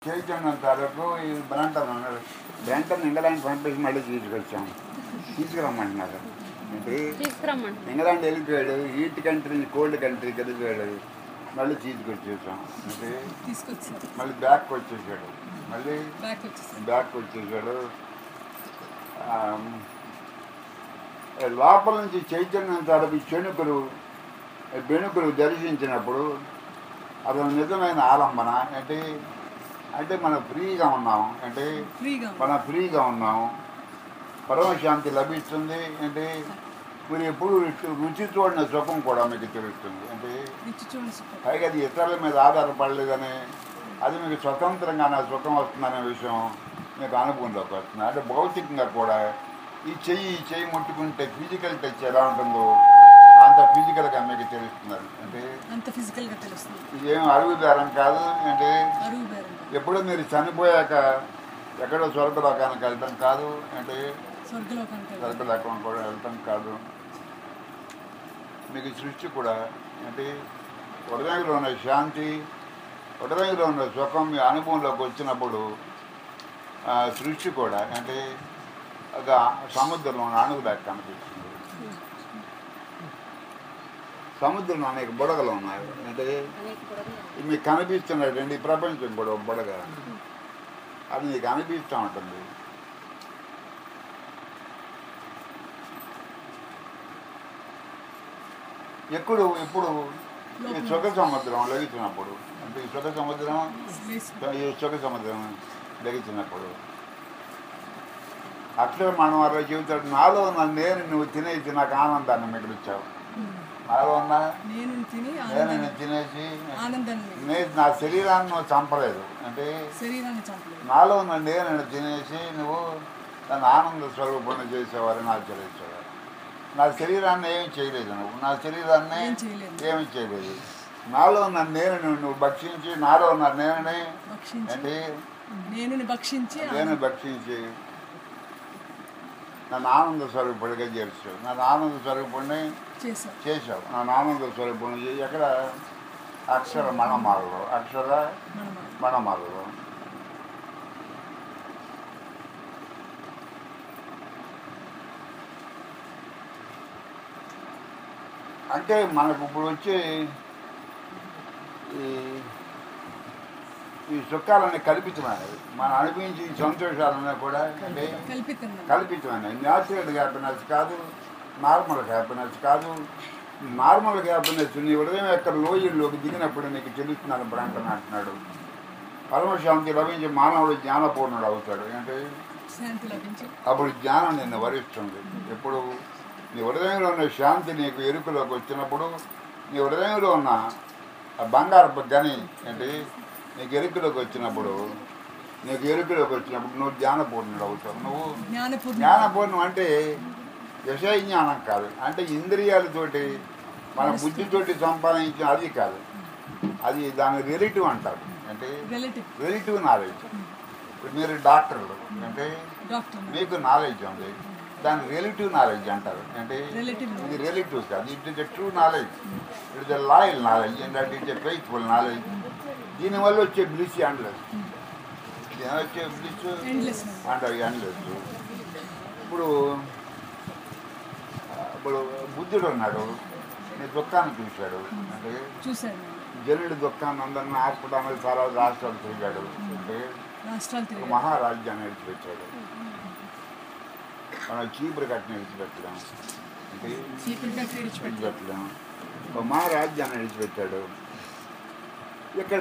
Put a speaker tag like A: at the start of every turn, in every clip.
A: చైతన్యం తాలూకు ఈ బ్రాంటన్ అన్నాడు బ్రాంటన్ ఇంగ్లాండ్ పంపించి మళ్ళీ తీసుకొచ్చాం తీసుకురమ్మంటున్నారు ఏంటి
B: తీసుకురమ్మండి
A: ఇంగ్లాండ్ వెళ్ళిపోయాడు హీట్ కంట్రీ కోల్డ్ కంట్రీకి వెళ్ళిపోయాడు మళ్ళీ తీసుకొచ్చేసాం అంటే
C: తీసుకొచ్చారు
A: మళ్ళీ బ్యాక్ వచ్చేసాడు మళ్ళీ
C: బ్యాక్ వచ్చేసారు
A: బ్యాక్ వచ్చేసాడు ఆమ్, లోపల నుంచి చైతన్యం తరపు చెణుకులు బెణుకులు దర్శించినప్పుడు అతను నిజమైన ఆలంబన అంటే అంటే మనం ఫ్రీగా ఉన్నాం అంటే
C: ఫ్రీగా
A: మనం ఫ్రీగా ఉన్నాం పరమశాంతి లభిస్తుంది అంటే మీరు ఎప్పుడు రుచి- రుచి చూడని సుఖం కూడా మీకు తెలుస్తుంది అంటే
C: రుచి చూడండి సుఖం
A: పైగా అది ఇతరుల మీద ఆధారపడలేదని అది మీకు స్వతంత్రంగా నా సుఖం వస్తుందనే విషయం మీకు అనుభవంలోకి వస్తుంది అంటే భౌతికంగా కూడా ఈ చెయ్యి ఈ చెయ్యి ముట్టుకుంటే ఫిజికల్ టచ్ ఎలా ఉంటుందో అంత ఫిజికల్గా మీకు తెలుస్తున్నారు అంటే
C: అంత ఫిజికల్ గా తెలుస్తుంది
A: ఇదేం అడుగుదారం కాదు అంటే
C: అరువు బేరం
A: ఎప్పుడో మీరు చనిపోయాక ఎక్కడో స్వర్గలోకానికి వెళ్ళటం కాదు అంటే
C: స్వర్గలోకానికి వెళ్ళాలి.
A: స్వర్గలోకం కూడా వెళ్ళటం కాదు మీకు సృష్టి కూడా అంటే హృదయంలో ఉన్న శాంతి హృదయంలో ఉన్న సుఖం మీ అనుభవంలోకి వచ్చినప్పుడు ఆ, సృష్టి కూడా అంటే ఒక సముద్రంలో అణువులాగా కనిపిస్తుంది సముద్రంలో అనేక బుడగలు ఉన్నాయి అంటే
B: అనేక బుడగలు.
A: ఇది మీకు కనిపిస్తున్నటువంటి ఈ ప్రపంచం కూడా ఒక బుడగ అది మీకు అనిపిస్తూ ఉంటుంది ఎప్పుడు ఎప్పుడు ఈ సుఖ సముద్రం లెగుతున్నప్పుడు అంటే ఈ సుఖ సముద్రం
C: లేచి
A: ఈ సుఖ సముద్రం లెగుతున్నప్పుడు అక్షర మనం వారు చెబుతాడు నాలో ఉన్న నేను నువ్వు తినేసి నాకు ఆనందాన్ని మిగిలిచ్చావు నాలో ఉన్న
C: నేను తిని
A: నేను
C: ఆనందాన్ని
A: నిన్ను తినేసి
C: ఆనందాన్ని
A: నేను నా శరీరాన్ని నువ్వు చంపలేదు అంటే
C: శరీరాన్ని చంపలేదు
A: నాలో ఉన్న నేను తినేసి నువ్వు నన్ను ఆనంద స్వరూపణ చేసేవారని ఆచరించేవారు నా శరీరాన్ని ఏమి చేయలేదు నువ్వు నా శరీరాన్ని
C: ఏం చేయలేదు.
A: ఏమి చేయలేదు నాలో ఉన్న నేను నువ్వు భక్షించి నాలో ఉన్న నేనని
C: భక్షించి
A: అంటే
C: నేను భక్షించి
A: నేను భక్షించి నన్ను ఆనంద స్వరూపుడిగా చేర్చావు నన్ను ఆనంద స్వరూపుడిని
C: చేశారు
A: చేశావు నన్ను ఆనంద స్వరూపుడిని చేసి ఎక్కడ అక్షర మణమాలలో అక్షర
C: మనం
A: మణమాలలో అంటే మనకు ఇప్పుడు వచ్చే ఈ ఈ సుఖాలన్నీ కల్పితమైనవి మనం అనిపించి ఈ సంతోషాలన్నీ కూడా అంటే
C: కల్పితంగా
A: కల్పితమైనవి న్యాచురల్ హ్యాపీనెస్ కాదు నార్మల్ హ్యాపీనెస్ కాదు నార్మల్ హ్యాపీనెస్ నీ ఉదయం యొక్క లోయల్లోకి దిగినప్పుడు నీకు తెలుస్తున్నాను బ్రాంకన్ అంటున్నాడు పరమశాంతి లభించి మానవుడు జ్ఞానపూర్ణుడు అవుతాడు అంటే
C: శాంతి లభించి
A: అప్పుడు జ్ఞానం నిన్ను వరిస్తుంది ఎప్పుడు నీ హృదయంలో ఉన్న శాంతి నీకు ఎరుకలోకి వచ్చినప్పుడు నీ హృదయంలో ఉన్న ఆ బంగారపు గని ఏంటి నీకు ఎరుకలోకి వచ్చినప్పుడు నీకు ఎరుకలోకి వచ్చినప్పుడు నువ్వు జ్ఞానపూర్ణుడు అవుతావు నువ్వు
C: జ్ఞానపూర్ణ
A: జ్ఞానపూర్ణం అంటే విషయ జ్ఞానం కాదు అంటే ఇంద్రియాలతోటి మన బుద్ధితోటి సంపాదించిన అది కాదు అది దాని రిలేటివ్ అంటారు అంటే
C: రిలేటివ్
A: రిలేటివ్ నాలెడ్జ్ ఇప్పుడు మీరు డాక్టర్లు అంటే
C: డాక్టర్
A: మీకు నాలెడ్జ్ ఉంది దాని రిలేటివ్ నాలెడ్జ్ అంటారు అంటే
C: Relative
A: ఇది రిలేటివ్ కాదు it is a true knowledge it is a loyal knowledge and that is a faithful knowledge దీనివల్ల వచ్చే బ్లిస్ ఎండ్లెస్ దీని వచ్చే బ్లిస్
C: ఎండ్లెస్
A: అంటారు ఎండ్లెస్ ఇప్పుడు ఆ, ఇప్పుడు బుద్ధుడు ఉన్నాడు నీ దుఃఖాన్ని చూశాడు అంటే
C: చూశాను
A: జనుడి దుఃఖాన్ని అందరిని ఆర్పడానికి చాలా రాష్ట్రాలు తిరిగాడు అంటే
C: రాష్ట్రాలు
A: ఒక
C: తిరిగి
A: మహారాజ్యాన్ని విడిచిపెట్టాడు మనం చీపురు కట్టిన విడిచిపెట్టలేం అంటే
C: చీపురుగా విడిచిపెట్టి
A: విడిచిపెట్టలేం ఒక మహారాజ్యాన్ని విడిచిపెట్టాడు ఇక్కడ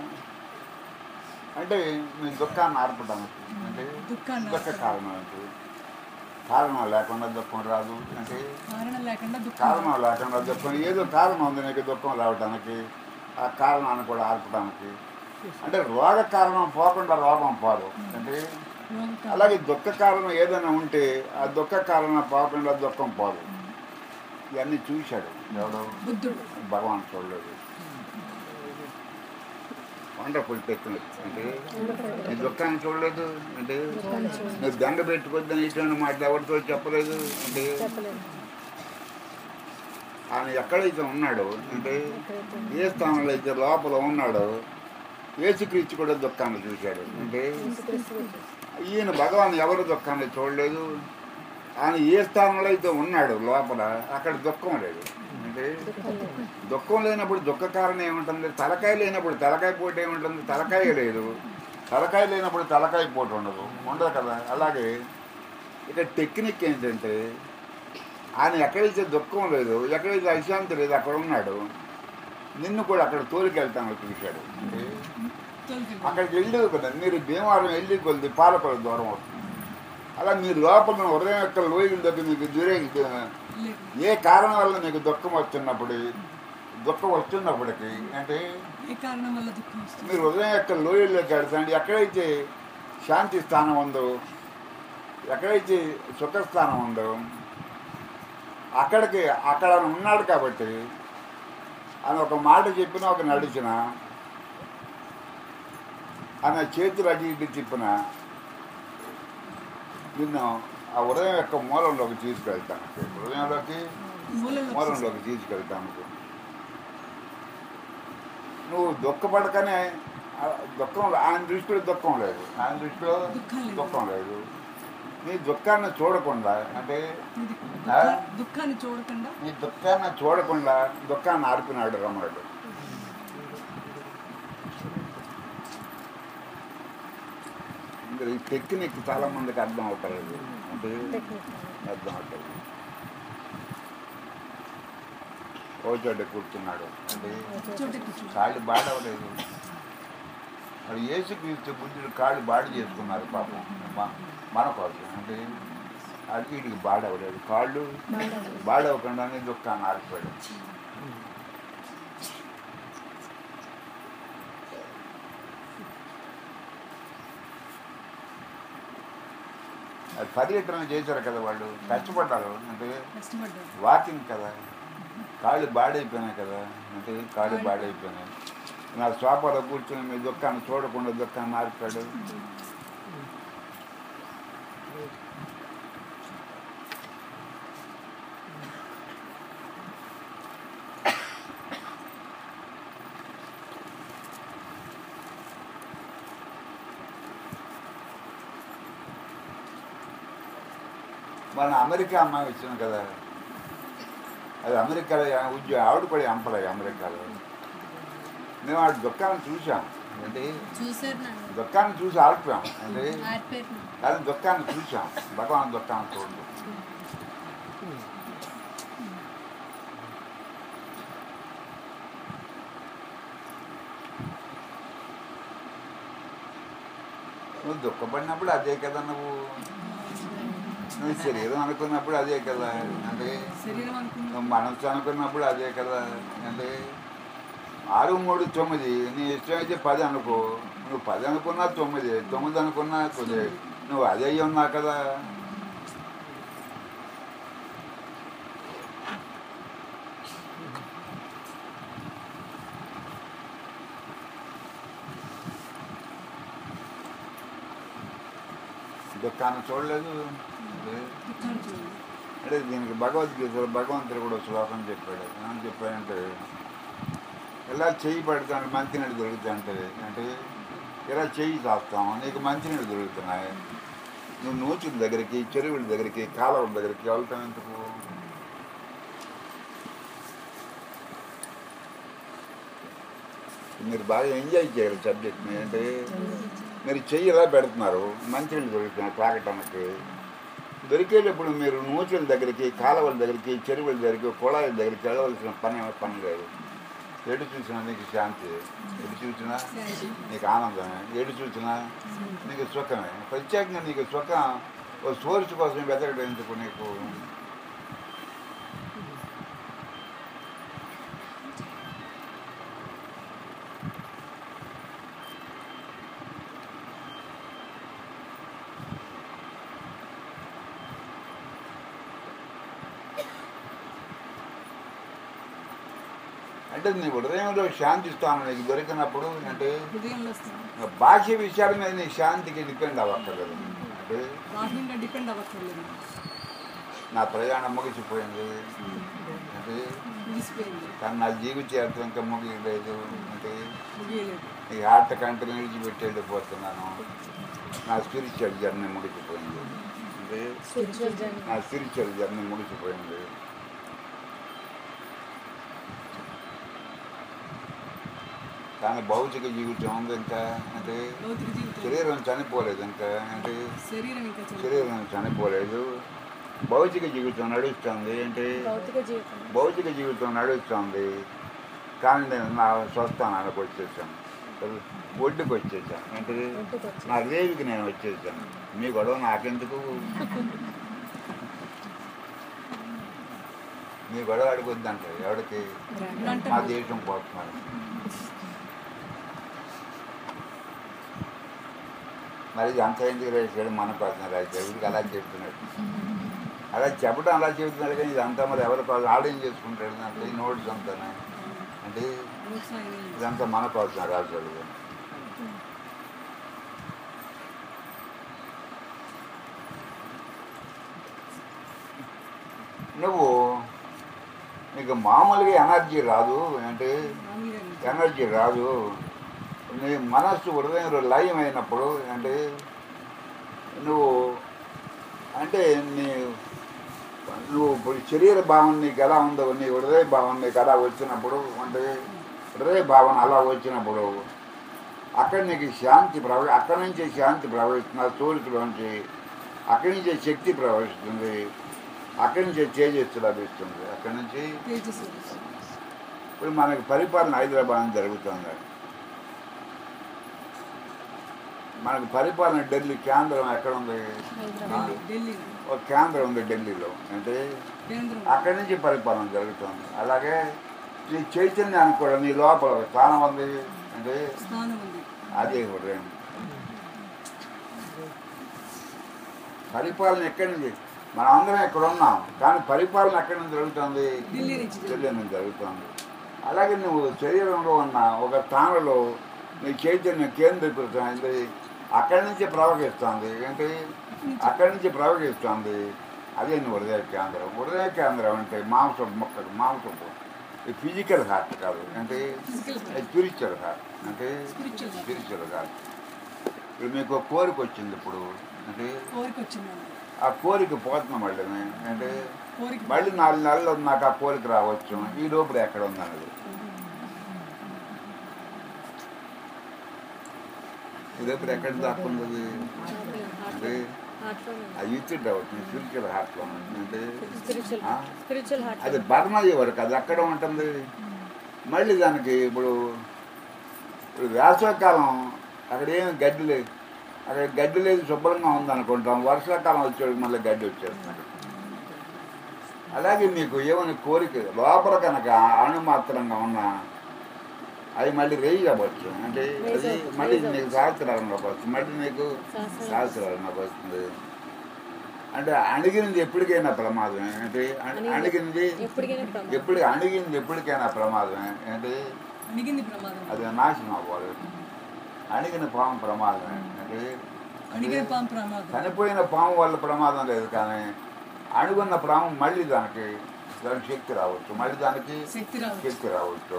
A: అంటే మీ దుఃఖాన్ని ఆర్పడానికి అంటే
C: దుఃఖాన్ని
A: దుఃఖ
C: ఆర్పడానికి.
A: కారణం ఏంటి కారణం లేకుండా దుఃఖం రాదు అంటే
C: కారణం లేకుండా దుఃఖం
A: కారణం లేకుండా దుఃఖం ఏదో కారణం ఉంది నీకు దుఃఖం రావడానికి ఆ కారణాన్ని కూడా ఆర్పడానికి అంటే రోగ కారణం పోకుండా రోగం పోదు అంటే
C: రోగం కాదు.
A: అలాగే దుఃఖ కారణం ఏదైనా ఉంటే ఆ దుఃఖ కారణం పోకుండా దుఃఖం పోదు ఇవన్నీ చూశాడు ఎవడు
C: బుద్ధుడు
A: భగవాన్ చూడలేదు వండర్ఫుల్ టెక్నిక్ అంటే నీ దుఃఖాన్ని చూడలేదు అంటే నువ్వు దండ పెట్టుకోద్దని ఇటువంటి మాట ఎవరితో చెప్పలేదు అంటే ఆయన ఎక్కడైతే ఉన్నాడో అంటే ఏ స్థానంలో అయితే లోపల ఉన్నాడో యేసుక్రీస్తు కూడా దుఃఖాన్ని చూశాడు అంటే ఈయన భగవాన్ ఎవరు దుఃఖాన్ని చూడలేదు ఆయన ఏ స్థానంలో అయితే ఉన్నాడు లోపల అక్కడ దుఃఖం లేదు అంటే దుఃఖం లేనప్పుడు దుఃఖ కారణం ఏముంటుంది తలకాయ లేనప్పుడు తలకాయ పోటీ ఏముంటుంది తలకాయ లేదు తలకాయ లేనప్పుడు తలకాయ పోటీ ఉండదు ఉండదు కదా అలాగే ఇక టెక్నిక్ ఏంటంటే ఆయన ఎక్కడైతే దుఃఖం లేదు ఎక్కడైతే అశాంతి లేదు అక్కడ ఉన్నాడు నిన్ను కూడా అక్కడ తోలికెళ్తాను చూశాడు అంటే
C: తొలగి
A: అక్కడికి వెళ్ళేది కదా మీరు భీమవరం వెళ్ళి కొద్ది పాలకొల దూరం అవుతుంది అలా మీరు లోపల ఉన్న హృదయం యొక్క లోయలలోకి మీకు దూరే
C: లేదు
A: ఏ కారణం వల్ల మీకు దుఃఖం వస్తున్నప్పుడు దుఃఖం వస్తున్నప్పటికీ అంటే
C: ఏ కారణం వల్ల దుఃఖం వస్తుంది
A: మీరు హృదయం యొక్క లోయల్లోకి వెళ్తాండి ఎక్కడైతే శాంతి స్థానం ఉందో ఎక్కడైతే సుఖస్థానం ఉందో అక్కడికి అక్కడ ఆయన ఉన్నాడు కాబట్టి ఆయన ఒక మాట చెప్పినా ఒక నడిచిన ఆయన చేతులు అటు ఇటు తిప్పిన నిన్ను ఆ హృదయం యొక్క మూలంలోకి తీసుకెళ్తాను హృదయంలోకి
C: మూలలో
A: మూలంలోకి తీసుకెళ్తాను నువ్వు దుఃఖపడకనే ఆ దుఃఖం ఆయన దృష్టిలో దుఃఖం లేదు ఆయన దృష్టిలో
C: దుఃఖం లేదు.
A: దుఃఖం లేదు నీ దుఃఖాన్ని చూడకుండా అంటే
C: ఇది
A: ఆ?
C: దుఃఖ- దుఃఖాన్ని చూడకుండా
A: నీ దుఃఖాన్ని చూడకుండా దుఃఖాన్ని ఆర్పినాడు రమణుడు ఇంకా ఈ టెక్నిక్ చాలా మందికి అర్థం అవుతలేదు అంటే అర్థం అవుతుంది ఓ చోట కూర్చున్నాడు అంటే
C: చోట కూర్చో
A: కాళ్ళు బాడవలేదు మరి యేసుక్రీస్తు బుద్ధుడు కాళ్ళు బాడి చేసుకున్నారు పాపం మ- మన కోసం అంటే అది వీడికి బాడవలేదు కాళ్ళు బాడవకుండానే దుఃఖాన్ని ఆడిపోయాడు అది పర్యటన చేశారు కదా వాళ్ళు కష్టపడ్డారు అంటే
C: కష్టపడ్డారు
A: వాకింగ్ కదా కాళ్ళు బాడైపోయినాయి కదా అంటే కాళ్ళు బాడైపోయినాయి నా సోఫాలో కూర్చొని మీ దుఃఖాన్ని చూడకుండా దుఃఖాన్ని మార్చాడు మన అమెరికా అమ్మాయి వచ్చింది కదా అది అమెరికాలో ఉద్యోగం ఆవిడ కూడా ఎంపలాయి అమెరికాలో మేము ఆ దుఃఖాన్ని చూసాం అంటే
B: చూసారు నన్ను
A: దుఃఖాన్ని చూసి ఆడిపోయాం అంటే
B: ఆడిపోయారు
A: కానీ దుఃఖాన్ని చూసాం భగవాన్ దుఃఖాన్ని చూడండి నువ్వు దుఃఖపడినప్పుడు అదే కదా నువ్వు నువ్వు శరీరం అనుకున్నప్పుడు అదే కదా అంటే
C: శరీరం అనుకున్నా
A: నువ్వు మనసు అనుకున్నప్పుడు అదే కదా అంటే ఆరు మూడు తొమ్మిది నీ ఇష్టం అయితే పది అనుకో నువ్వు పది అనుకున్నా తొమ్మిది తొమ్మిది అనుకున్నా తొమ్మిది నువ్వు అదే అయ్యి ఉన్నావు కదా దుఃఖాన్ని చూడలేదు అంటే
C: దుఃఖాన్ని చూడండి
A: అంటే దీనికి భగవద్గీతలో భగవంతుడు కూడా ఒక శ్లోకం చెప్పాడు ఏమని చెప్పాడంటే ఇలా చెయ్యి పడతాను మంచినీళ్ళు దొరుకుతాయి అంటే ఇలా చెయ్యి చాస్తాం నీకు మంచినీళ్ళు దొరుకుతున్నాయి నువ్వు నూచిన దగ్గరికి చెరువుల దగ్గరికి కాలువల దగ్గరికి వెళ్తాం ఎందుకు మీరు బాగా ఎంజాయ్ చేయాలి సబ్జెక్ట్ని అంటే మీరు చెయ్యి ఇలా పెడుతున్నారు మంచినీళ్ళు దొరుకుతున్నాయి తాగటానికి దొరికేటప్పుడు మీరు నూచుల దగ్గరికి కాలువల దగ్గరికి చెరువుల దగ్గరికి కుళాయిల దగ్గరికి వెళ్ళవలసిన పని పని లేదు ఎటు చూసినా నీకు శాంతి ఎటు చూసినా నీకు ఆనందమే ఎటు చూసినా నీకు సుఖమే ప్రత్యేకంగా నీకు సుఖం ఓ సోర్స్ కోసం వెతకడం ఎందుకు నీకు అంటే నీ హృదయంలో శాంతి స్థానం నీకు దొరికినప్పుడు అంటే
C: హృదయంలో వస్తుంది
A: బాహ్య విషయాల మీద నీ శాంతికి డిపెండ్ అవ్వక్కర్లేదు అంటే
C: బాహ్యంగా డిపెండ్ అవ్వక్కర్లేదు
A: నా ప్రయాణం ముగిసిపోయింది అంటే
C: ముగిసిపోయింది
A: కానీ నా జీవిత యాత్ర ఇంకా ముగియలేదు అంటే
C: ముగియలేదు
A: ఈ హార్ట్ కంటే విడిచిపెట్టి వెళ్ళిపోతున్నాను నా స్పిరిచువల్ జర్నీ ముడిచిపోయింది అంటే
B: స్పిరిచువల్ జర్నీ
A: నా స్పిరిచువల్ జర్నీ ముడిచిపోయింది కానీ భౌతిక జీవితం ఉంది ఇంకా అంటే
C: భౌతిక జీవితం
A: శరీరం చనిపోలేదు ఇంకా అంటే
C: శరీరం ఇంకా చనిపోయింది.
A: శరీరం చనిపోలేదు భౌతిక జీవితం నడుస్తుంది ఏంటి
B: భౌతిక జీవితం
A: భౌతిక జీవితం నడుస్తుంది కానీ నేను నా స్వస్థానానికి వచ్చేసాను ఒడ్డుకు వచ్చేసాను ఏంటి
B: ఒడ్డుకు వచ్చి
A: నా రేవికి నేను వచ్చేసాను మీ గొడవ నాకెందుకు మీ గొడవ అడిగొద్దంటే ఎవరికి
C: అంటే
A: మా దేశం పోతున్నారు మరి ఇది అంత ఎందుకు రాశాడు మన కోసం రాశాడు వీడికి అలా చెప్తున్నాడు అలా చెప్పడం అలా చెబుతున్నాడు కానీ ఇది అంతా మరి ఎవరి కోసం ఆడేం చేసుకుంటాడు అంటే ఈ నోట్స్ అంతానే అంటే
C: వ్యవసాయం
A: ఇదంతా మన కోసం రాశాడు నువ్వు నీకు మామూలుగా ఎనర్జీ రాదు అంటే
C: మామూలుగా
A: ఎనర్జీ రాదు నీ మనస్సు హృదయంలో లయం అయినప్పుడు అంటే నువ్వు అంటే నీ నువ్వు ఇప్పుడు శరీర భావం నీకు ఎలా ఉందో నీ హృదయ భావం నీకు ఎలా వచ్చినప్పుడు అంటే హృదయ భావన అలా వచ్చినప్పుడు అక్కడ నీకు శాంతి ప్రవ అక్కడి నుంచే శాంతి ప్రవహిస్తుంది ఆ సూర్యులోంచి అక్కడి నుంచే శక్తి ప్రవహిస్తుంది అక్కడి నుంచే తేజస్సు లభిస్తుంది అక్కడి నుంచి
C: తేజస్సు
A: ఇప్పుడు మనకి పరిపాలన హైదరాబాద్ జరుగుతుంది మనకు పరిపాలన ఢిల్లీ కేంద్రం ఎక్కడ ఉంది
B: హైదరాబాద్
C: ఢిల్లీ
A: ఒక కేంద్రం ఉంది ఢిల్లీలో అంటే
C: కేంద్రం
A: అక్కడి నుంచి పరిపాలన జరుగుతుంది అలాగే నీ చైతన్యానికి కూడా నీ లోపల ఒక స్థానం ఉంది అంటే
C: స్థానం ఉంది
A: అదే హృదయం పరిపాలన ఎక్కడి నుంచి మనం అందరం ఇక్కడ ఉన్నాం కానీ పరిపాలన ఎక్కడి నుంచి జరుగుతుంది
C: ఢిల్లీ నుంచి
A: ఢిల్లీ నుంచి జరుగుతుంది అలాగే నువ్వు శరీరంలో ఉన్న ఒక స్థానంలో నీ చైతన్యం కేంద్రీకృతమైంది అక్కడి నుంచి ప్రవహిస్తుంది ఏంటి అక్కడి నుంచి ప్రవహిస్తుంది అదే నువ్వు హృదయ కేంద్రం హృదయ కేంద్రం అంటే మాంసం మొక్కలు మాంసం ఈ ఫిజికల్ హార్ట్ కాదు అంటే
C: Physical
A: స్పిరిచువల్ హార్ట్ అంటే
C: Spiritual heart.
A: స్పిరిచువల్ హార్ట్ ఇప్పుడు మీకు ఒక కోరిక వచ్చింది ఇప్పుడు అంటే
C: కోరిక వచ్చిందండి
A: ఆ కోరిక పోతున్నాం మళ్ళీ అంటే
C: కోరిక
A: మళ్ళీ నాలుగు నెలలు నాకు ఆ కోరిక రావచ్చు ఈ లోపల ఎక్కడ ఉందన్నది ఈ లోపల ఎక్కడ దాక్కుంది అంటే
B: హార్ట్లోనే
A: అది ఇచ్చేట్ అవుతుంది స్పిరిచువల్ హార్ట్లో ఉంది. అంటే
B: స్పిరిచువల్
A: ఆ?
B: స్పిరిచువల్ హార్ట్
A: అది బర్మ వరకు అది అక్కడ ఉంటుంది మళ్ళీ దానికి ఇప్పుడు ఇప్పుడు వేసవికాలం అక్కడ ఏమి గడ్డి లేదు అక్కడ గడ్డి లేదు శుభ్రంగా ఉందనుకుంటాం వర్షాకాలం వచ్చేది మళ్ళీ గడ్డి వచ్చేస్తుంది అలాగే మీకు ఏమైనా కోరిక లోపల కనుక అణుమాత్రంగా ఉన్నా అవి మళ్ళీ రేజ్ అవ్వచ్చు అంటే అది మళ్ళీ నీకు సహస్రారంలోకి వస్తుంది మళ్ళీ నీకు సహస్రారంలోకి వస్తుంది అంటే అణిగినది ఎప్పటికైనా ప్రమాదమే అంటే అణి- అణిగినది
B: ఎప్పటికైనా ప్రమాదం
A: ఎప్పుడు అణిగింది ఎప్పటికైనా ప్రమాదమే అంటే
C: అణిగింది ప్రమాదం
A: అది నాశనం అవ్వాలి అణిగిన పాము ప్రమాదమే అంటే
C: అణిగిన పాము ప్రమాదం
A: చనిపోయిన పాము వల్ల ప్రమాదం లేదు కానీ అణుగున్న పాము మళ్ళీ దానికి దానికి శక్తి రావచ్చు మళ్ళీ దానికి
C: శక్తి రావచ్చు
A: శక్తి రావచ్చు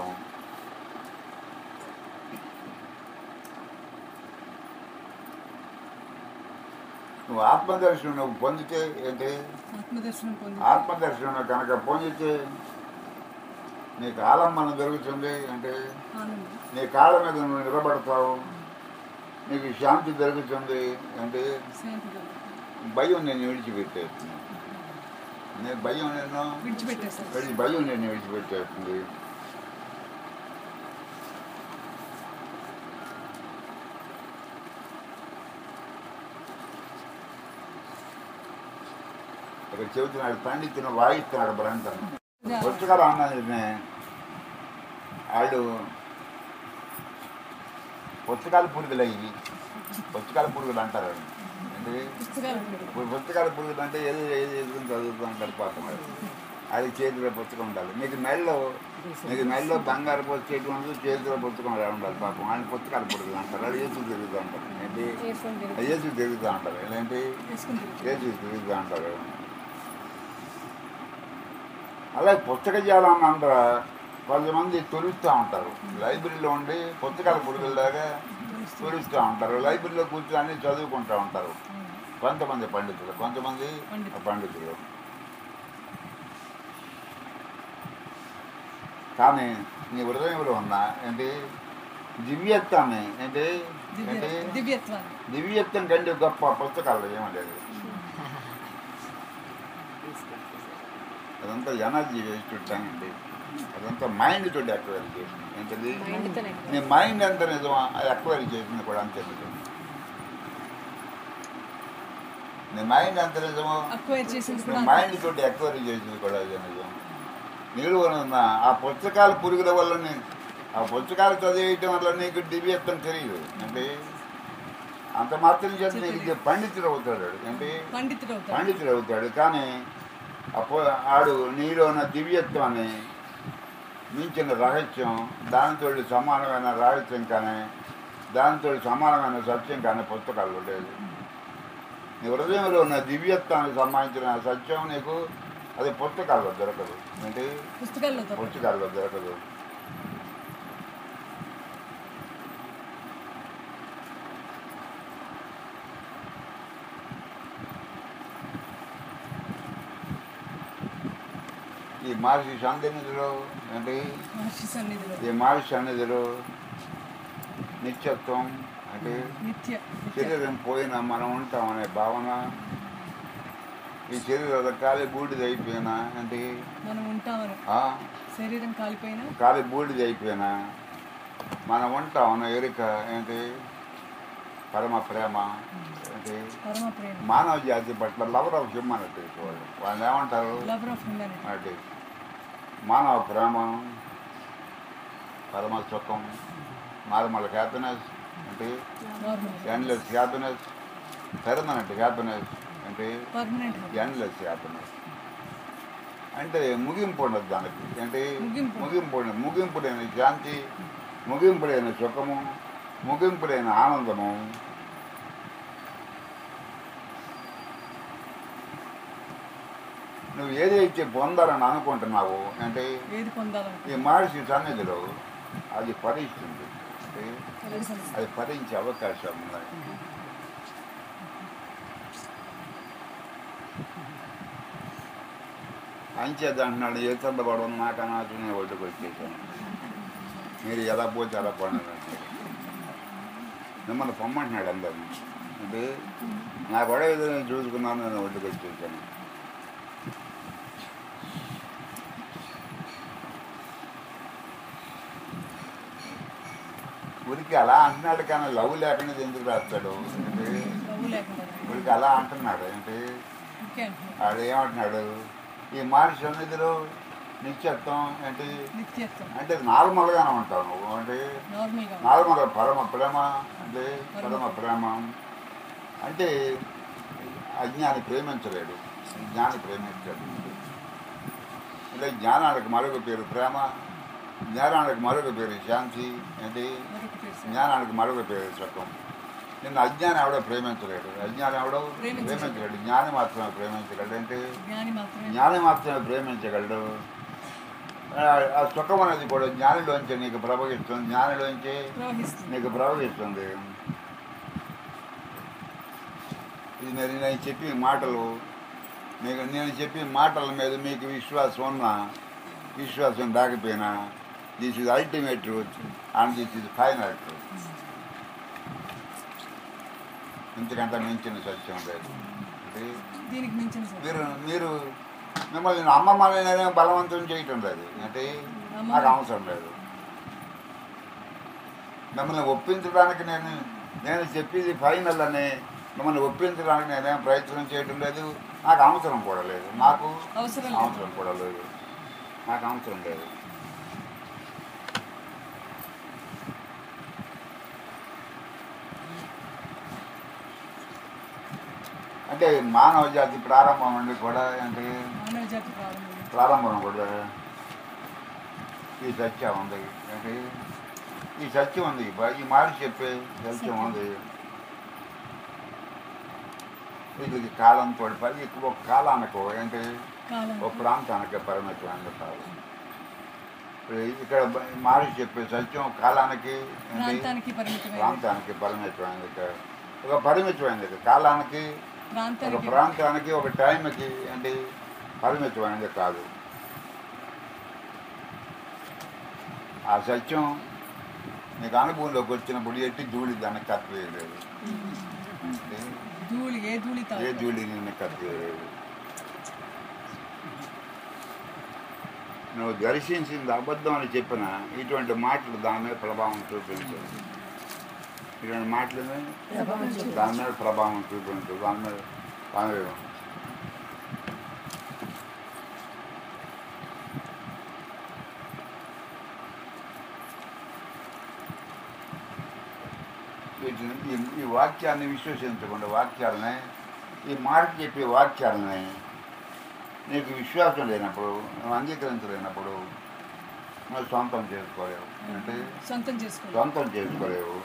A: నువ్వు ఆత్మదర్శనం నువ్వు పొందితే ఏంటి
C: ఆత్మదర్శనం పొంది
A: ఆత్మదర్శనం కనుక పొందితే నీకు ఆలంబన జరుగుతుంది అంటే
C: ఆనందం
A: నీ కాళ్ళ మీద నువ్వు నిలబడతావు నీకు శాంతి జరుగుతుంది అంటే
C: శాంతి కలుగుతుంది.
A: భయం నేను విడిచిపెట్టేస్తుంది నేను భయం నేను
C: విడిచిపెట్టేస్తారు
A: విడిచి- భయం నేను విడిచిపెట్టేస్తుంది ఇక్కడ చెబుతున్నాడు పండితుని వాయిస్తున్నాడు బ్రంథం పుస్తకాలు అన్నది వాళ్ళు పుస్తకాలు పురుగులు అయ్యి పుస్తకాల పురుగులు అంటారు వాళ్ళు. ఏంటి
C: పుస్తకాలు ఉంటాయి.
A: ఇప్పుడు పుస్తకాల పురుగులు అంటే ఏదో ఏది ఎదుగుని చదువుతూ అంటారు పాపం వాళ్ళు. అది చేతిలో పుస్తకం ఉండాలి నీకు నెలలో నీకు నెలలో బంగారు పుస్తకం ఉండదు చేతిలో పుస్తకం అలా ఉండాలి పాపం ఆయన పుస్తకాల పురుగులు అంటారు వాళ్ళు ఏసు తిరుగుతూ అంటారు ఏంటి
B: వేసుకొని తిరిగి
A: ఏసు తిరుగుతూ అంటారు ఏంటి
C: వేసుకుని తిరుగుతారు.
A: ఏసు తిరుగుతూ అంటారు అలాగే పుస్తక జాలం అంటారా కొంతమంది తొలుస్తూ ఉంటారు లైబ్రరీలో ఉండి పుస్తకాల పురుగుల్లాగా తొలుస్తూ ఉంటారు లైబ్రరీలో కూర్చొని అన్ని చదువుకుంటూ ఉంటారు కొంతమంది పండితులు కొంతమంది
C: పండితులు.
A: పండితులు కానీ నీ హృదయంలో ఉన్న ఏంటి దివ్యత్వాన్ని ఏంటి ఏంటి
C: దివ్య దివ్యత్వాన్ని
A: దివ్యత్వం కంటే గొప్ప పుస్తకాలు ఏమీ లేదు అదంతా ఎనర్జీ వేస్ట్ అండి అదంతా మైండ్ తోటి ఎక్వైరీ చేసింది ఏంటది
B: మైండ్తోనే
A: నీ మైండ్ ఎంత నిజమా అది ఎక్వైరీ చేసింది కూడా అంతే నిజం నీ మైండ్ ఎంత నిజమో
C: అక్వైర్ చేసింది
A: నీ
C: కూడా
A: మైండ్ తోటి ఎక్వైరీ చేసింది కూడా అదే నిజం నీరు ఉన్న ఆ పుస్తకాల పురుగుల వల్ల నీ- ఆ పుస్తకాలు చదివేయటం వల్ల నీకు దివ్యత్వం తెలియదు అంటే అంత మాత్రం చేత నీకు ఇది పండితుడు అవుతాడు అంటే
C: పండితుడు అవుతాడు
A: పండితుడు అవుతాడు కానీ అప్పు ఆడు నీలో ఉన్న దివ్యత్వాన్ని మించిన రహస్యం దానితో సమానమైన రహస్యం కానీ దానితో సమానమైన సత్యం కానీ పుస్తకాల్లో లేదు నీ హృదయంలో ఉన్న దివ్యత్వానికి సంబంధించిన సత్యం నీకు అది పుస్తకాల్లో దొరకదు అంటే
C: పుస్తకాల్లో దొరకదు.
A: పుస్తకాల్లో దొరకదు ఈ మహర్షి సన్నిధిలో అంటే
C: మహర్షి సన్నిధిలో
A: ఈ మహర్షి సన్నిధిలో నిత్యత్వం అంటే
C: నిత్య నిత్య
A: శరీరం పోయినా మనం ఉంటాం అనే భావన ఈ శరీరం కాలి బూడిద అయిపోయినా అంటే
C: మనం ఉంటామని
A: ఆ,
C: శరీరం కాలిపోయినా
A: కాలి బూడిద అయిపోయినా మనం ఉంటాం అన్న ఎరుక ఏంటి పరమ ప్రేమ ఏంటి
C: పరమ ప్రేమ
A: మానవ జాతి పట్ల లవర్ ఆఫ్ హ్యూమానిటీ వాళ్ళు వాళ్ళు ఏమంటారు
C: లవర్ ఆఫ్ హ్యూమానిటీ
A: అంటే మానవ ప్రేమ పరమ సుఖం నార్మల్ హ్యాపీనెస్ అంటే
C: normal
A: endless happiness permanent happiness అంటే
C: పర్మనెంట్
A: ఎండ్లెస్ హ్యాపీనెస్ అంటే ముగింపు ఉండదు దానికి అంటే
C: ముగింపు.
A: ముగింపు ఉండదు. ముగింపు లేని శాంతి ముగింపు లేని సుఖము ముగింపు లేని ఆనందము నువ్వు ఏదైతే పొందాలని అనుకుంటున్నావో అంటే
C: ఏది పొందాలని
A: ఈ మహర్షి సన్నిధిలో అది ఫలిస్తుంది అంటే
C: తెలుసు.
A: అది ఫలించే అవకాశం ఉన్నాయి అంచేది అంటున్నాడు ఏ చల్లబడడం నాకు అనాథనే ఒడ్డుకు వచ్చేసాను మీరు ఎలా పోతే అలా పడినారు మిమ్మల్ని పొమ్మంటున్నాడు అందరిని అంటే నా గొడవ ఏదో నేను చూసుకున్నాను నేను ఒడ్డుకు వచ్చేసాను ఊరికి అలా అంటున్నాడు కానీ లవ్ లేకుండా ఎందుకు రాస్తాడు అంటే
C: లవ్ లేకుండా
A: ఊరికి అలా అంటున్నాడు ఏంటి
C: ఓకే అంటున్నాడు
A: వాడు ఏమంటున్నాడు ఈ మనిషి సన్నిధిలో నిత్యత్వం ఏంటి
C: నిత్యత్వం
A: అంటే నార్మల్గానే ఉంటావు నువ్వు అంటే
C: నార్మల్గా
A: నార్మల్ పరమ ప్రేమ అంటే పరమ ప్రేమ అంటే అజ్ఞాని ప్రేమించలేడు జ్ఞాని ప్రేమించాడు అంటే జ్ఞానానికి మరొక పేరు ప్రేమ జ్ఞానానికి మరొక పేరు శాంతి ఏంటి
C: మరొక పేరు సార్.
A: జ్ఞానానికి మరొక పేరు సుఖం నిన్ను అజ్ఞాని ఎవడో ప్రేమించలేడు అజ్ఞాని ఎవడో
C: ప్రేమించలేడు.
A: ప్రేమించలేడు జ్ఞాని మాత్రమే ప్రేమించగలడు అంటే
C: జ్ఞాని మాత్రమే
A: జ్ఞాని మాత్రమే ప్రేమించగలడు ఆ ఆ సుఖం అనేది కూడా జ్ఞానిలోంచి నీకు ప్రవహిస్తుంది జ్ఞానిలోంచి
C: ప్రవహిస్తుంది
A: నీకు ప్రవహిస్తుంది ఇది నేను నేను చెప్పి మాటలు నీకు నేను చెప్పి మాటల మీద మీకు విశ్వాసం ఉన్నా విశ్వాసం రాకపోయినా this is ultimate truth and this is final truth ఇంతకంటే మించిన సత్యం లేదు అంటే
C: దీనికి మించిన సార్
A: మీరు మీరు మిమ్మల్ని నమ్మమని నేనేం బలవంతం చేయటం లేదు అంటే నాకు అవసరం లేదు మిమ్మల్ని ఒప్పించడానికి నేను నేను చెప్పేది ఫైనల్ అని మిమ్మల్ని ఒప్పించడానికి నేనేం ప్రయత్నం చేయటం లేదు నాకు అవసరం కూడా లేదు నాకు
C: అవసరం లేదు.
A: అవసరం కూడా లేదు నాకు అవసరం లేదు అంటే మానవ జాతి ప్రారంభం నుండి కూడా అంటే
C: మానవ జాతి ప్రారంభం
A: ప్రారంభం కూడా ఈ సత్యం ఉంది అంటే ఈ సత్యం ఉంది బ- ఈ మాట చెప్పే సత్యం ఉంది ఇది కాలంతో పది ఎక్కువ కాలానికి ఏంటి
C: కాలం
A: ఒక ప్రాంతానికి పరిమితమైన కాదు ఇప్పుడు ఇక్కడ మారి చెప్పే సత్యం కాలానికి ఏంటి?
C: ప్రాంతానికి పరిమితమైన
A: ప్రాంతానికి పరిమితమైనది ఇక్కడ. ఒక పరిమితమైనది ఇక్కడ. కాలానికి ఒక
C: ప్రాంతానికి
A: ప్రాంతానికి ఒక టైంకి ఏంటి పరిమితమైనది కాదు ఆ సత్యం నీకు అనుభవంలోకి వచ్చినప్పుడు ఎట్టి ధూళి దాన్ని కప్పేయలేదు
C: ధూళి ఏ ధూళి
A: ఏ
C: తాకు
A: ధూళి నిన్ను కప్పేయలేదు నువ్వు దర్శించింది అబద్ధం అని చెప్పిన ఇటువంటి మాటలు దాని మీద ప్రభావం చూపించదు ఇటువంటి మాటలు దాని మీద ప్రభావం చూపించదు దాని మీద దాని మీద వీటిని ఈ- ఈ వాక్యాన్ని విశ్వసించకుండా వాక్యాలని ఈ మాట చెప్పే వాక్యాలని నీకు విశ్వాసం లేనప్పుడు నువ్వు అంగీకరించలేనప్పుడు నువ్వు సొంతం చేసుకోలేవు అంటే
C: సొంతం చేసుకోవాలి
A: సొంతం చేసుకోలేవు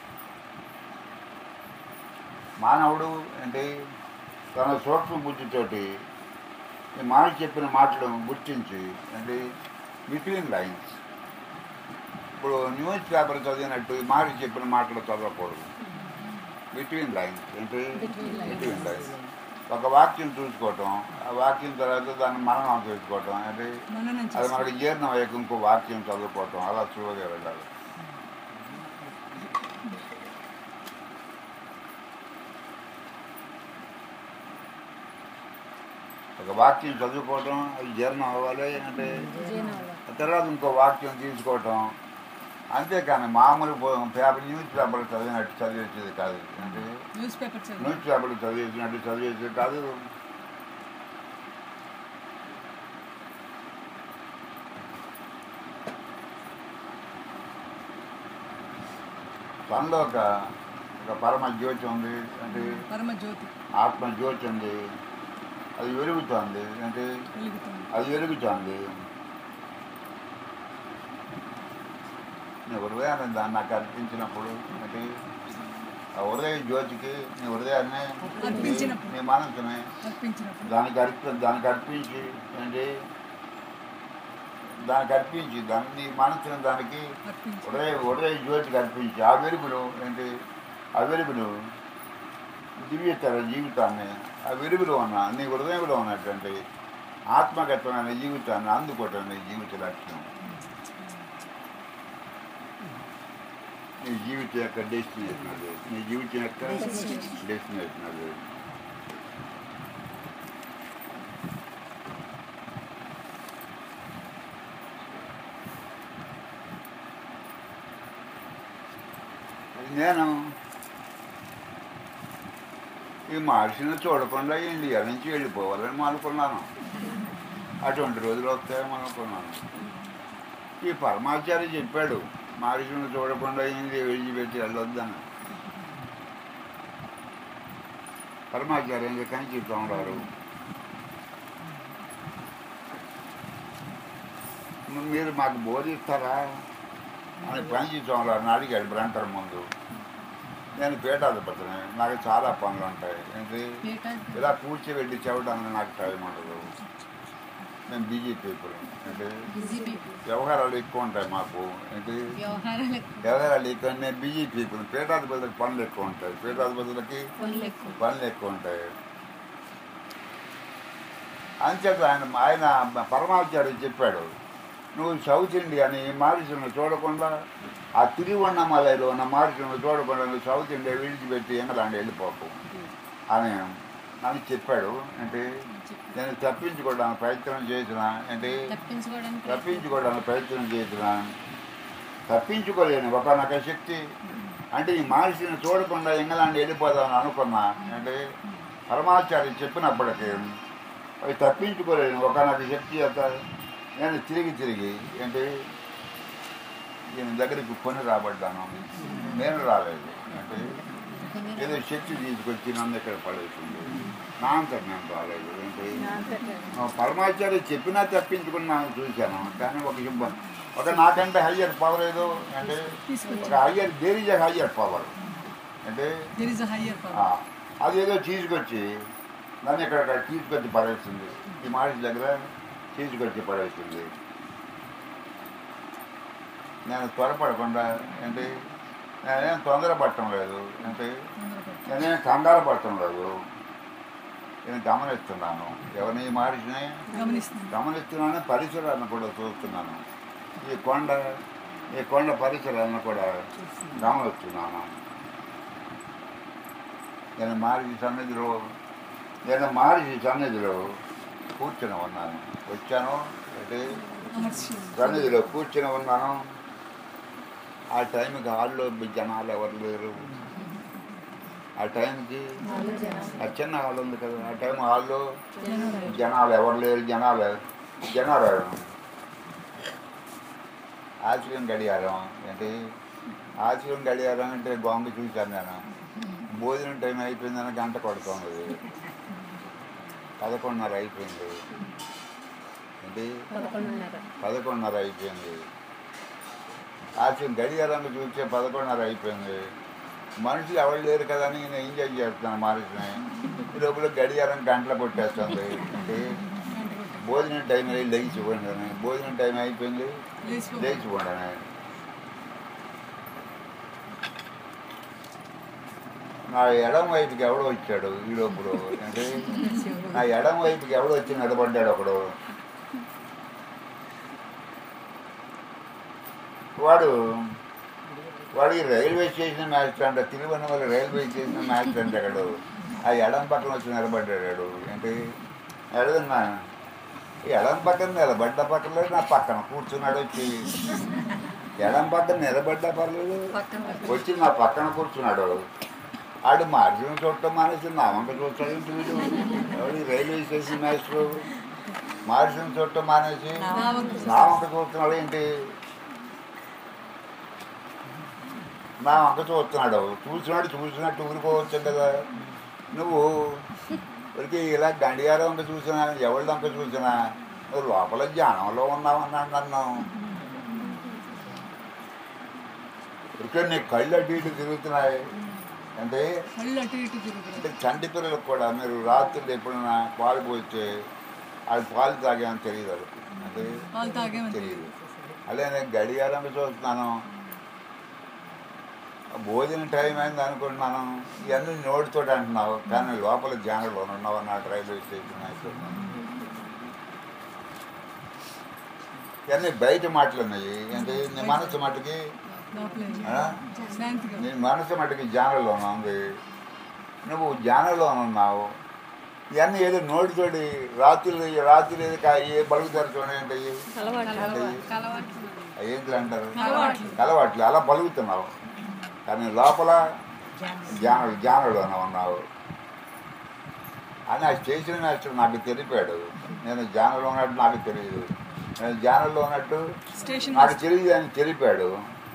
A: మానవుడు అంటే తన సూక్ష్మ బుద్ధితోటి ఈ మాట చెప్పిన మాటలను గుర్తించి అంటే బిట్వీన్ లైన్స్ ఇప్పుడు న్యూస్ పేపర్ చదివినట్టు ఈ మాట చెప్పిన మాటలు చదవకూడదు బిట్వీన్ లైన్స్ అంటే బిట్వీన్ లైన్స్ ఒక వాక్యం చూసుకోవటం ఆ వాక్యం తర్వాత దాన్ని మననం చేసుకోవటం అంటే
C: మననం
A: అది
C: చేసుకోవాలి
A: మనకి జీర్ణం అయ్యాక ఇంకో వాక్యం చదువుకోవటం అలా చూడగా వెళ్ళాలి ఒక వాక్యం చదువుకోవటం అది జీర్ణం అవ్వాలి అంటే ఆ తర్వాత ఇంకో వాక్యం తీసుకోవటం అంతేకాని మామూలు పో- పేపర్ న్యూస్ పేపర్ చదివినట్టు చదివేసేది కాదు అంటే
C: న్యూస్ పేపర్ చదివి
A: న్యూస్ పేపర్ చదివేసినట్టు చదివేసేది కాదు తనలో ఒక ఒక పరమ జ్యోతి ఉంది అంటే
C: పరమ జ్యోతి
A: ఆత్మ జ్యోతి ఉంది అది వెలుగుతోంది అంటే
C: వెలుగుతుంది
A: అది వెలుగుతోంది నీ హృదయాన్ని దాన్ని నాకు అర్పించినప్పుడు అంటే ఆ హృదయ జ్యోతికి నీ హృదయాన్ని
C: అర్పించినప్పుడు.
A: నీ మనసుని
C: అర్పించినప్పుడు
A: దానికి అర్పి దానికి అర్పించి ఏంటి దానికి అర్పించి దాన్ని నీ మనసుని దానికి
C: అర్పించి
A: ఉదయ ఉదయ జ్యోతికి అర్పించి ఆ వెలుగును ఏంటి ఆ వెలుగును దివ్యతర జీవితాన్ని ఆ వెలుగులో ఉన్న నీ హృదయంలో ఉన్నటువంటి ఆత్మగతమైన జీవితాన్ని అందుకోవటం నీ జీవిత లక్ష్యం నీ జీవితం యొక్క డెస్టినేషన్ అది నీ జీవితం యొక్క డెస్టినేషన్ అది నేను ఈ మహర్షిని చూడకుండా ఇండియా నుంచి వెళ్ళిపోవాలని అనుకున్నాను అటువంటి రోజులు వస్తాయేమో అనుకున్నాను ఈ పరమాచార్య చెప్పాడు మహర్షిని చూడకుండా ఇండియా విడిచిపెట్టి వెళ్ళొద్దని పరమాచార్య ఎందుకని చెప్తా ఉన్నారు మీరు మాకు బోధిస్తారా అని పని చేసేవాళ్ళు అని అడిగాడు బ్రంటర్ ముందు నేను పీఠాధిపతిని నాకు చాలా పనులు ఉంటాయి ఏంటి ఇలా కూర్చోబెట్టి చెప్పడానికి నాకు టైం ఉండదు మేము బిజీ పీపుల్ ఏంటి వ్యవహారాలు ఎక్కువ ఉంటాయి మాకు ఏంటి
B: వ్యవహారాలు
A: వ్యవహారాలు ఎక్కువ నేను బిజీ పీపుల్ పీఠాధిపతులకు పనులు ఎక్కువ ఉంటాయి పీఠాధిపతులకి
B: పనులు ఎక్కువ
A: పనులు ఎక్కువ ఉంటాయి అంచేత ఆయన ఆయన పరమాచార్య చెప్పాడు నువ్వు సౌత్ ఇండియాని మారిసును చూడకుండా ఆ తిరువണ്ണమలైలో ఉన్న మారిసును చూడకుండా నువ్వు సౌత్ ఇండియా విడిచిపెట్టి ఇంగ్లాండ్ వెళ్ళిపోకు అని నన్ను చెప్పాడు అంటే నేను తప్పించుకోవడానికి ప్రయత్నం చేసిన అంటే
B: తప్పించుకోవడానికి
A: తప్పించుకోవడానికి ప్రయత్నం చేసిన తప్పించుకోలేని ఒకనొక శక్తి అంటే ఈ మనిషిని చూడకుండా ఇంగ్లాండ్ వెళ్ళిపోదామని అనుకున్నా అంటే పరమాచార్య చెప్పినప్పటికీ అవి తప్పించుకోలేని ఒకనొక శక్తి యొక్క నేను తిరిగి తిరిగి ఏంటి ఈయన దగ్గరికి కొని రాబడ్డాను నేను రాలేదు అంటే ఏదో శక్తి తీసుకొచ్చి నన్ను ఇక్కడ పడేసింది నా అంతటి నేను రాలేదు ఏంటి ఆ పరమాచార్య చెప్పినా తప్పించుకున్నాను చూశాను కానీ ఒక ఇబ్బంది ఒక నాకంటే హయ్యర్ పవర్ ఏదో అంటే ఒక higher there is higher power అంటే
C: there is a higher
A: ah,
C: power
A: అదేదో తీసుకొచ్చి నన్ను ఇక్కడ ఇక్కడ తీసుకొచ్చి పడేస్తుంది ఈ మనిషి దగ్గర తీసుకొచ్చి పడేస్తుంది నేను త్వరపడకుండా ఏంటి నేనేం తొందరపడటం లేదు ఏంటి
C: తొందరపడి
A: నేనేం కంగారు పడటం లేదు నేను గమనిస్తున్నాను ఎవరిని ఈ మహర్షిని
C: గమనిస్తుంది
A: గమనిస్తున్నాను పరిసరాలను కూడా చూస్తున్నాను ఈ కొండ ఈ కొండ పరిసరాలను కూడా గమనిస్తున్నాను నేను మహర్షి సన్నిధిలో నేను మహర్షి సన్నిధిలో కూర్చుని ఉన్నాను వచ్చాను అంటే
C: అమర్చి
A: సన్నిధిలో కూర్చుని ఉన్నాను ఆ టైంకి హాల్లో జనాలు ఎవరు లేరు ఆ టైంకి ఆ చిన్న హాల్ ఉంది కదా ఆ టైం హాల్లో జనాలు ఎవరు లేరు జనాలు జనాలు ఆశ్రయం గడియారం ఏంటి ఆశ్రయం గడియారం అంటే గొంగ చూశాను నేను భోజనం టైం అయిపోయిందని గంట కొడుతుంది పదకొండున్నర అయిపోయింది ఏంటి
B: పదకొండున్నర
A: పదకొండున్నర అయిపోయింది ఆశ్రయం గడియారంగా చూస్తే పదకొండున్నర అయిపోయింది మనుషులు ఎవరు లేరు కదా అని నేను ఎంజాయ్ చేస్తున్నాను మనిషిని ఈ లోపల గడియారం గంటలు కొట్టేస్తుంది ఏంటి
C: గంట కొట్టి
A: భోజనం టైం అయ్యి లేచిపోండి అని భోజనం టైం అయిపోయింది
C: లేచిపో
A: లేచిపోండి అని నా ఎడం వైపుకి ఎవడో వచ్చాడు ఈ లోపల అంటే నా ఎడం వైపుకి ఎవడో వచ్చి నిలబడ్డాడు ఒకడు వాడు వాడు ఈ రైల్వే స్టేషన్ మ్యాచ్ అంట తిరువన్నమల రైల్వే స్టేషన్ మ్యాచ్ అంటాడు ఆ ఎడం పక్కన వచ్చి నిలబడ్డాడు ఏంటి ఎడదన్నా ఎడం పక్కన నిలబడ్డ పక్కన నా పక్కన కూర్చున్నాడు వచ్చి ఎడం పక్కన నిలబడ్డ పర్లేదు వచ్చి నా పక్కన కూర్చున్నాడు ఆడు మార్జిన్ చూడటం మానేసి నా వంక చూస్తాడు ఏంటి వీడు ఎవడు ఈ రైల్వే స్టేషన్ మాస్టర్ మార్జిన్ చూడటం మానేసి నా వంక చూస్తున్నాడు ఏంటి నా వంక చూస్తున్నాడు చూసినాడు చూసినట్టు ఊరిపోవచ్చు కదా నువ్వు ఊరికి ఇలా గండిగారు వంక చూసినా ఎవరి వంక చూసినా నువ్వు లోపల జ్ఞానంలో ఉన్నావన్నాడు నన్ను ఇక్కడ నీ కళ్ళు అటు ఇటు తిరుగుతున్నాయి అంటే
C: కళ్ళు అటు ఇటు తిరుగుతుంది
A: అంటే చంటి పిల్లలకు కూడా మీరు రాత్రులు ఎప్పుడైనా పాలు పోస్తే అది పాలు తాగామని తెలియదు వాళ్ళకి అంటే
C: పాలు తాగేమని
A: తెలియదు అదే నేను గడియారం చూస్తున్నాను భోజనం టైం అయింది అనుకుంటున్నాను ఇవన్నీ నోటితో అంటున్నావు కానీ లోపల జానలో ఉన్నావు అన్నట్టు రైల్వే స్టేషన్ అయిపోతున్నాను ఇవన్నీ బయట మాటలు ఉన్నాయి ఏంటి నీ మనసు మటుకి
C: లోపలే
A: ఆ?
C: శాంతిగా
A: నీ మనసు మటుకి జానలో ఉంది నువ్వు జానలో ఉన్నావు ఇవన్నీ ఏదో నోటితోటి రాత్రులు రాత్రులు ఏదో కా- ఏ బలుగు తెరచడం ఏంటి
B: అలవాటు
A: ఏంటి అంటారు
C: అలవాట్లు.
A: అలవాట్లు అలా బలుగుతున్నావు కానీ లోపల జ్ఞాన జ్ఞానంలోనే ఉన్నావు అని ఆ స్టేషన్ మాస్టర్ నాకు తెలిపాడు నేను జ్ఞానంలో ఉన్నట్టు నాకు తెలియదు నేను జ్ఞానంలో ఉన్నట్టు
C: స్టేషన్
A: నాకు తెలియదు అని తెలిపాడు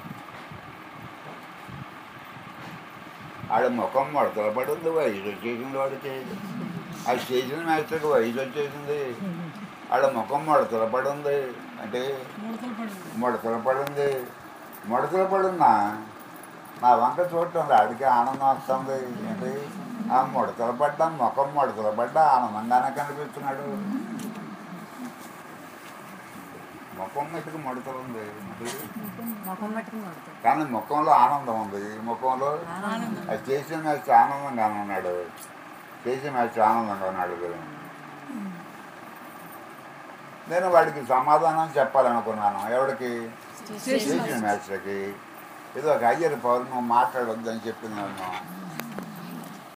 A: ఆడ ముఖం మడతల పడింది వయసు వచ్చేసింది వాడికి ఆ స్టేషన్ మాస్టర్కి వయసు వచ్చేసింది ఆడ ముఖం మడతల పడింది అంటే
C: ముడతలు పడింది
A: ముడతలు పడింది ముడతలు పడున్నా నా వంక చూడటం ఆడికి ఆనందం వస్తుంది ఏంటి ఆ ముడతలు పడ్డా ముఖం ముడతలు పడ్డా ఆనందంగానే కనిపిస్తున్నాడు ముఖం మట్టుకు ముడతలు ఉంది ఏంటి?
B: ముఖం పట్టుకుని కొడతాడు
A: కానీ ముఖంలో ఆనందం ఉంది ముఖంలో
C: ఆనందం
A: అది చేసిన మ్యాచ్ ఆనందంగానే ఉన్నాడు చేసిన మ్యాచ్ ఆనందంగా ఉన్నాడు నేను వాడికి సమాధానం చెప్పాలనుకున్నాను ఎవడికి
C: స్టేషన్
A: చేసిన మ్యాచ్లకి ఏదో ఒక అయ్యర్ పవర్ నువ్వు మాట్లాడొద్దని చెప్పింది నన్ను